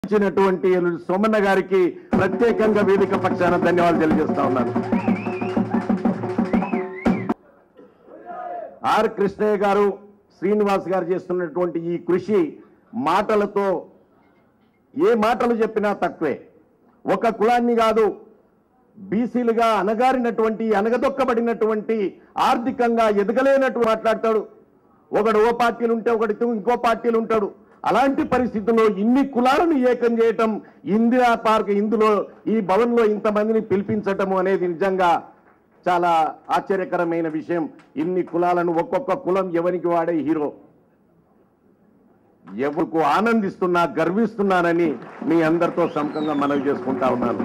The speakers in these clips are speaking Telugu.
ఇచ్చినటువంటి సోమన్న గారికి ప్రత్యేకంగా వేదిక పక్షాన ధన్యవాదాలు తెలియజేస్తా ఉన్నాను ఆర్ కృష్ణయ్య గారు శ్రీనివాస్ గారు చేస్తున్నటువంటి ఈ కృషి మాటలతో ఏ మాటలు చెప్పినా తక్కువే ఒక కులాన్ని కాదు బీసీలుగా అనగారినటువంటి అనగదొక్కబడినటువంటి ఆర్థికంగా ఎదగలేనట్టు మాట్లాడతాడు ఒకడు ఓ పార్టీలు ఉంటే ఒకటి ఇంకో పార్టీలు ఉంటాడు అలాంటి పరిస్థితుల్లో ఇన్ని కులాలను ఏకం చేయటం ఇందిరా పార్క్ ఇందులో ఈ భవన్లో ఇంతమందిని పిలిపించటము అనేది నిజంగా చాలా ఆశ్చర్యకరమైన విషయం ఇన్ని కులాలను ఒక్కొక్క కులం ఎవరికి వాడే హీరో ఎవరికి ఆనందిస్తున్నా గర్విస్తున్నానని మీ అందరితో సముఖంగా మనవి చేసుకుంటా ఉన్నాను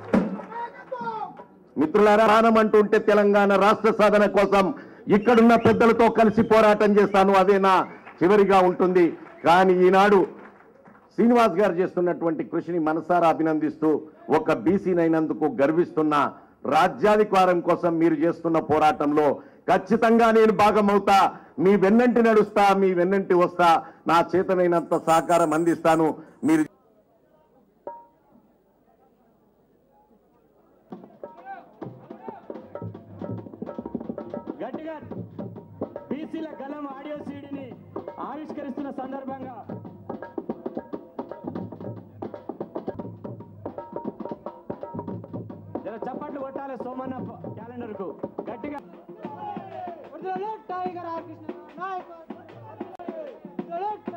మిత్రులారా ప్రాణం అంటుంటే తెలంగాణ రాష్ట్ర సాధన కోసం ఇక్కడున్న పెద్దలతో కలిసి పోరాటం చేస్తాను అదే నా చివరిగా ఉంటుంది కానీ ఈనాడు శ్రీనివాస్ గారు చేస్తున్నటువంటి కృషిని మనసారా అభినందిస్తూ ఒక బీసీనైనందుకు గర్విస్తున్న రాజ్యాధికారం కోసం మీరు చేస్తున్న పోరాటంలో ఖచ్చితంగా నేను భాగమవుతా మీ వెన్నంటి నడుస్తా మీ వెన్నంటి వస్తా నా చేతనైనంత సహకారం అందిస్తాను మీరు గట్టిగా బీసీల గలం ఆడియో సీడీని ఆవిష్కరిస్తున్న సందర్భంగా జర చప్పట్లు కొట్టాలి సోమన్న క్యాలెండర్ కు గట్టిగా టైగర్ ఆర్కృష్ణ నాయకత్వం